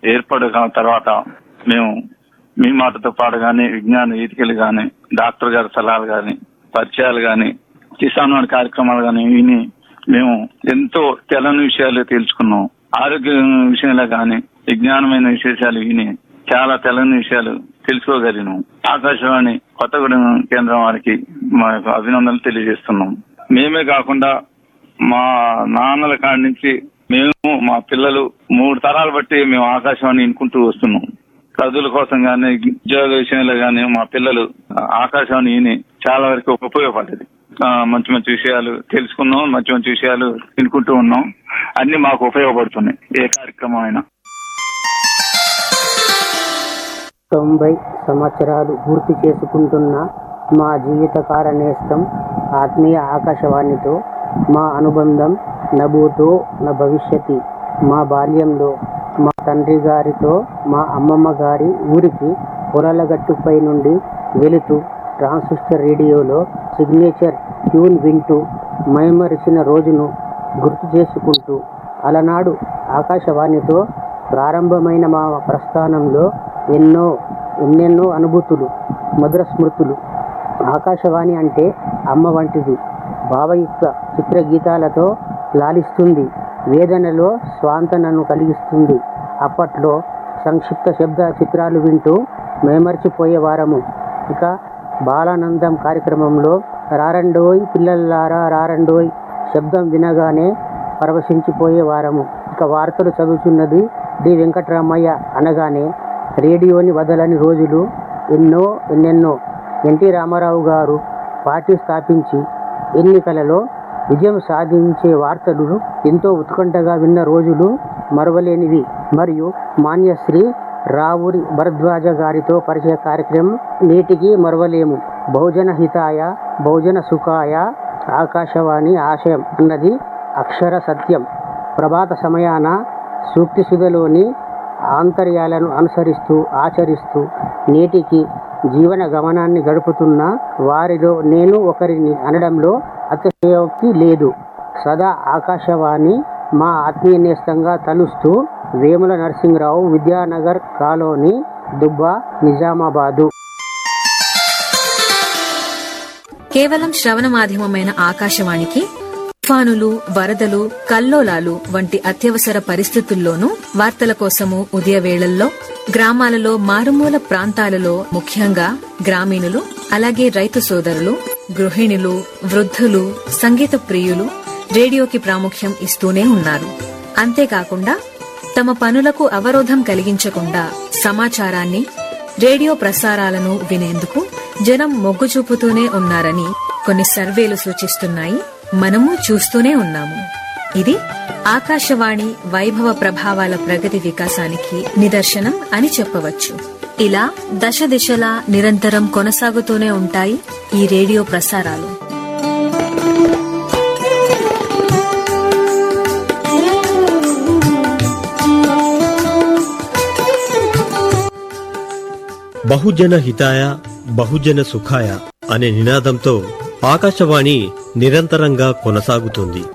ఏర్పడిన తర్వాత మేము మీ మాటతో పాటు గాని విజ్ఞాన ఈతికలు గాని డాక్టర్ గారి సలహాలు గాని పరిచయాలు గాని కిసాన్ వాడి కార్యక్రమాలు గాని విని మేము ఎంతో తెలని విషయాలు తెలుసుకున్నాం ఆరోగ్య విషయంలో గాని విజ్ఞానమైన విశేషాలు విని చాలా తెలని విషయాలు తెలుసుకోగలిగినాం ఆకాశవాణి కొత్తగూడెం కేంద్రం వారికి మా యొక్క అభినందనలు తెలియజేస్తున్నాం మేమే కాకుండా మా నాన్నల కాడి నుంచి మేము మా పిల్లలు మూడు తరాలు బట్టి మేము ఆకాశవాణి వినుకుంటూ వస్తున్నాం చదువుల కోసం గానీ ఉద్యోగ విషయంలో గానీ మా పిల్లలు ఆకాశవాణి విని చాలా వరకు ఉపయోగపడ్డది ఆ, మంచి మంచి విషయాలు తెలుసుకున్నాం మంచి మంచి విషయాలు వినుకుంటూ ఉన్నాం అన్ని మాకు ఉపయోగపడుతున్నాయి ఏ కార్యక్రమం అయినా తొంభై సంవత్సరాలు పూర్తి చేసుకుంటున్న మా జీవితకాల నేస్తం ఆత్మీయ ఆకాశవాణితో మా అనుబంధం నభూతో న భవిష్యతి మా బాల్యంలో మా తండ్రి గారితో మా అమ్మమ్మ గారి ఊరికి పొలాలగట్టుపై నుండి వెళుతూ ట్రాన్సిస్టర్ రేడియోలో సిగ్నేచర్ ట్యూన్ వింటూ మైమరిచిన రోజును గుర్తు చేసుకుంటూ అలనాడు ఆకాశవాణితో ప్రారంభమైన మా ప్రస్థానంలో ఎన్నో ఎన్నెన్నో అనుభూతులు మధుర స్మృతులు ఆకాశవాణి అంటే అమ్మ వంటిది భావయుక్త చిత్రగీతాలతో లాలిస్తుంది వేదనలో స్వాంతనను కలిగిస్తుంది అప్పట్లో సంక్షిప్త శబ్ద చిత్రాలు వింటూ మేమర్చిపోయేవారము ఇక బాలానందం కార్యక్రమంలో రారండోయ్ పిల్లల్లారా రారండోయ్ శబ్దం వినగానే పరవశించిపోయేవారము ఇక వార్తలు చదువుతున్నది డి వెంకటరామయ్య అనగానే రేడియోని వదలని రోజులు ఎన్నో ఎన్నెన్నో ఎన్టీ రామారావు గారు పార్టీ స్థాపించి ఎన్నికలలో విజయం సాధించే వార్తలు ఎంతో ఉత్కంఠగా విన్న రోజులు మరవలేనివి మరియు మాన్యశ్రీ రావురి భరద్వాజ గారితో పరిచయ కార్యక్రమం నేటికి మరవలేము బహుజన హితాయ బహుజన సుఖాయ ఆకాశవాణి ఆశయం అన్నది అక్షర సత్యం ప్రభాత సమయాన సూక్తి సుధలోని ఆంతర్యాలను అనుసరిస్తూ ఆచరిస్తూ నేటికి జీవన గమనాన్ని గడుపుతున్న వారిలో నేను ఒకరిని అనడంలో అతిశయోక్తి లేదు సదా ఆకాశవాణి మా ఆత్మీయ నేస్తంగా తలుస్తూ వేముల నరసింహరావు విద్యానగర్ కాలోనీ దుబ్బా నిజామాబాదు కేవలం శ్రవణ మాధ్యమమైన ఆకాశవాణికి తుఫానులు వరదలు కల్లోలాలు వంటి అత్యవసర పరిస్థితుల్లోనూ వార్తల కోసము ఉదయ వేళల్లో గ్రామాలలో మారుమూల ప్రాంతాలలో ముఖ్యంగా గ్రామీణులు అలాగే రైతు సోదరులు గృహిణులు వృద్ధులు సంగీత ప్రియులు రేడియోకి ప్రాముఖ్యం ఇస్తూనే ఉన్నారు అంతేకాకుండా తమ పనులకు అవరోధం కలిగించకుండా సమాచారాన్ని రేడియో ప్రసారాలను వినేందుకు జనం మొగ్గు చూపుతూనే ఉన్నారని కొన్ని సర్వేలు సూచిస్తున్నాయి మనము చూస్తూనే ఉన్నాము ఇది ఆకాశవాణి వైభవ ప్రభావాల ప్రగతి వికాసానికి నిదర్శనం అని చెప్పవచ్చు ఇలా దశ దిశలా నిరంతరం కొనసాగుతూనే ఉంటాయి ఈ రేడియో ప్రసారాలు బహుజన హితాయ బహుజన సుఖాయ అనే నినాదంతో ఆకాశవాణి నిరంతరంగా కొనసాగుతుంది